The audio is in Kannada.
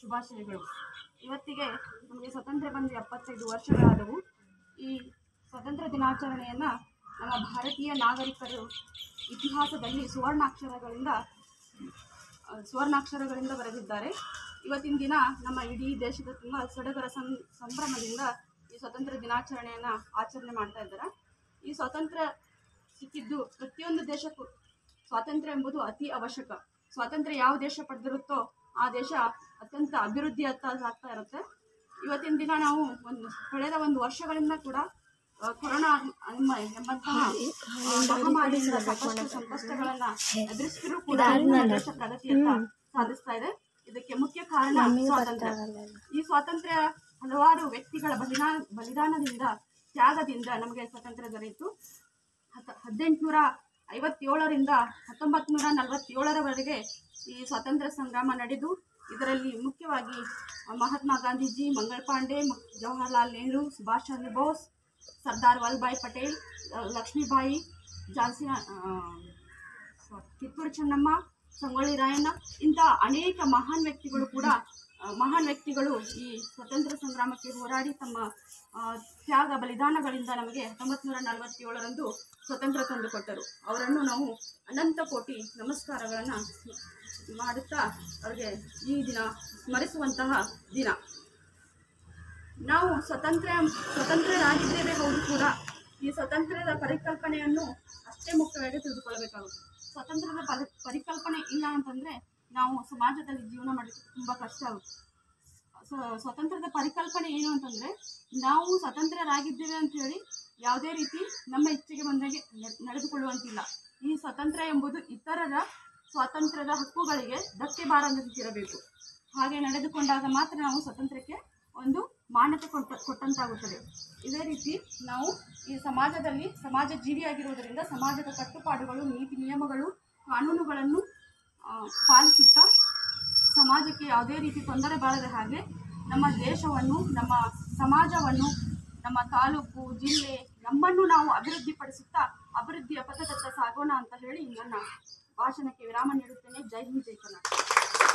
ಶುಭಾಶಯಗಳು ಇವತ್ತಿಗೆ ನಮಗೆ ಸ್ವತಂತ್ರ ಬಂದು ಎಪ್ಪತ್ತೈದು ವರ್ಷಗಳಾದವು ಈ ಸ್ವತಂತ್ರ ದಿನಾಚರಣೆಯನ್ನು ನಮ್ಮ ಭಾರತೀಯ ನಾಗರಿಕರು ಇತಿಹಾಸದಲ್ಲಿ ಸುವರ್ಣಾಕ್ಷರಗಳಿಂದ ಆ, ಸುವರ್ಣಾಕ್ಷರಗಳಿಂದ ಬರೆದಿದ್ದಾರೆ ಇವತ್ತಿನ ದಿನ ನಮ್ಮ ಇಡೀ ದೇಶದ ತುಂಬ ಸಡಗರ ಸಂ ಸಂಭ್ರಮದಿಂದ ಈ ಸ್ವತಂತ್ರ ದಿನಾಚರಣೆಯನ್ನು ಆಚರಣೆ ಮಾಡ್ತಾ ಇದ್ದಾರೆ ಈ ಸ್ವಾತಂತ್ರ್ಯ ಸಿಕ್ಕಿದ್ದು ಪ್ರತಿಯೊಂದು ದೇಶಕ್ಕೂ ಸ್ವಾತಂತ್ರ್ಯ ಎಂಬುದು ಅತಿ ಅವಶ್ಯಕ ಸ್ವಾತಂತ್ರ್ಯ ಯಾವ ದೇಶ ಪಡೆದಿರುತ್ತೋ ಆ ದೇಶ ಅತ್ಯಂತ ಅಭಿವೃದ್ಧಿ ಹತ್ತ ಸಾಗ್ತಾ ಇರುತ್ತೆ ಇವತ್ತಿನ ದಿನ ನಾವು ಒಂದು ಕಳೆದ ಒಂದು ವರ್ಷಗಳಿಂದ ಕೂಡ ಆ, ಕೊರೋನಾ ಎಂಬ ಎಂಬಂತಹ ಆ, ಮಹಾಮಾರಿಯಿಂದ ಸಾಕಷ್ಟು ಸಂಕಷ್ಟಗಳನ್ನ ಎದುರಿಸಿದ್ರು ಕೂಡ ನಮ್ಮ ದೇಶ ಪ್ರಗತಿಯತ್ತ ಸಾಧಿಸ್ತಾ ಇದೆ ಇದಕ್ಕೆ ಮುಖ್ಯ ಕಾರಣ ಸ್ವಾತಂತ್ರ್ಯ ಈ ಸ್ವಾತಂತ್ರ್ಯ ಹಲವಾರು ವ್ಯಕ್ತಿಗಳ ಬಲಿದಾನ ಬಲಿದಾನದಿಂದ ತ್ಯಾಗದಿಂದ ನಮಗೆ ಸ್ವಾತಂತ್ರ್ಯ ದೊರೆಯಿತು ಹತ್ತ ಹದಿನೆಂಟುನೂರ ಐವತ್ತೇಳರಿಂದ ಹತ್ತೊಂಬತ್ತು ನೂರ ನಲವತ್ತೇಳರವರೆಗೆ ಈ ಸ್ವಾತಂತ್ರ್ಯ ಸಂಗ್ರಾಮ ನಡೆದು ಇದರಲ್ಲಿ ಮುಖ್ಯವಾಗಿ ಮಹಾತ್ಮ ಗಾಂಧೀಜಿ ಮಂಗಳ್ ಪಾಂಡೆ ಮ- ಜವಾಹರ್ಲಾಲ್ ನೆಹರು ಸುಭಾಷ್ ಚಂದ್ರ ಬೋಸ್ ಸರ್ದಾರ್ ವಲ್ಲಭಾಯ್ ಪಟೇಲ್ ಆ, ಲಕ್ಷ್ಮೀಬಾಯಿ ಝಾನ್ಸಿ ಆ, ಕಿತ್ತೂರು ಚೆನ್ನಮ್ಮ ಸಂಗೊಳ್ಳಿ ರಾಯಣ್ಣ ಇಂಥ ಅನೇಕ ಮಹಾನ್ ವ್ಯಕ್ತಿಗಳು ಕೂಡ ಆ, ಮಹಾನ್ ವ್ಯಕ್ತಿಗಳು ಈ ಸ್ವತಂತ್ರ ಸಂಗ್ರಾಮಕ್ಕೆ ಹೋರಾಡಿ ತಮ್ಮ ಆ, ತ್ಯಾಗ ಬಲಿದಾನಗಳಿಂದ ನಮಗೆ ಹತ್ತೊಂಬತ್ತು ನೂರ ನಲವತ್ತೇಳರಂದು ಸ್ವತಂತ್ರ ತಂದುಕೊಟ್ಟರು ಅವರನ್ನು ನಾವು ಅನಂತ ಕೋಟಿ ನಮಸ್ಕಾರಗಳನ್ನು ಮಾಡುತ್ತಾ ಅವರಿಗೆ ಈ ದಿನ ಸ್ಮರಿಸುವಂತಹ ದಿನ ನಾವು ಸ್ವತಂತ್ರ ಸ್ವತಂತ್ರರಾಗಿದ್ದೇವೆ ಹೌದು ಕೂಡ ಈ ಸ್ವಾತಂತ್ರ್ಯದ ಪರಿಕಲ್ಪನೆಯನ್ನು ಅಷ್ಟೇ ಮುಖ್ಯವಾಗಿ ತಿಳಿದುಕೊಳ್ಳಬೇಕಾಗುತ್ತೆ ಸ್ವತಂತ್ರದ ಪರಿ ಪರಿಕಲ್ಪನೆ ಇಲ್ಲ ಅಂತಂದರೆ ನಾವು ಸಮಾಜದಲ್ಲಿ ಜೀವನ ಮಾಡಲಿಕ್ಕೆ ತುಂಬ ಕಷ್ಟ ಆಗುತ್ತೆ ಸ್ವ- ಸ್ವತಂತ್ರದ ಪರಿಕಲ್ಪನೆ ಏನು ಅಂತಂದರೆ ನಾವು ಸ್ವತಂತ್ರರಾಗಿದ್ದೇವೆ ಅಂತ ಹೇಳಿ ಯಾವುದೇ ರೀತಿ ನಮ್ಮ ಇಚ್ಛೆಗೆ ಬಂದಾಗೆ ನ- ನಡೆದುಕೊಳ್ಳುವಂತಿಲ್ಲ ಈ ಸ್ವಾತಂತ್ರ್ಯ ಎಂಬುದು ಇತರರ ಸ್ವಾತಂತ್ರ್ಯದ ಹಕ್ಕುಗಳಿಗೆ ಧಕ್ಕೆ ಬಾರದಂತಿರಬೇಕು ಹಾಗೆ ನಡೆದುಕೊಂಡಾಗ ಮಾತ್ರ ನಾವು ಸ್ವಾತಂತ್ರ್ಯಕ್ಕೆ ಒಂದು ಮಾನ್ಯತೆ ಕೊಟ್ಟ ಕೊಟ್ಟಂತಾಗುತ್ತದೆ ಇದೇ ರೀತಿ ನಾವು ಈ ಸಮಾಜದಲ್ಲಿ ಸಮಾಜ ಜೀವಿಯಾಗಿರುವುದರಿಂದ ಸಮಾಜದ ಕಟ್ಟುಪಾಡುಗಳು ನೀತಿ ನಿಯಮಗಳು ಕಾನೂನುಗಳನ್ನು ಆ, ಪಾಲಿಸುತ್ತಾ ಸಮಾಜಕ್ಕೆ ಯಾವುದೇ ರೀತಿ ತೊಂದರೆ ಬಾರದ ಹಾಗೆ ನಮ್ಮ ದೇಶವನ್ನು ನಮ್ಮ ಸಮಾಜವನ್ನು ನಮ್ಮ ತಾಲೂಕು ಜಿಲ್ಲೆ ನಮ್ಮನ್ನು ನಾವು ಅಭಿವೃದ್ಧಿಪಡಿಸುತ್ತಾ ಅಭಿವೃದ್ಧಿಯ ಪಥದತ್ತ ಸಾಗೋಣ ಅಂತ ಹೇಳಿ ನನ್ನ ಭಾಷಣಕ್ಕೆ ವಿರಾಮ ನೀಡುತ್ತೇನೆ ಜೈ ಹಿಂದ್ ಜೈ ಕರ್ನಾಟಕ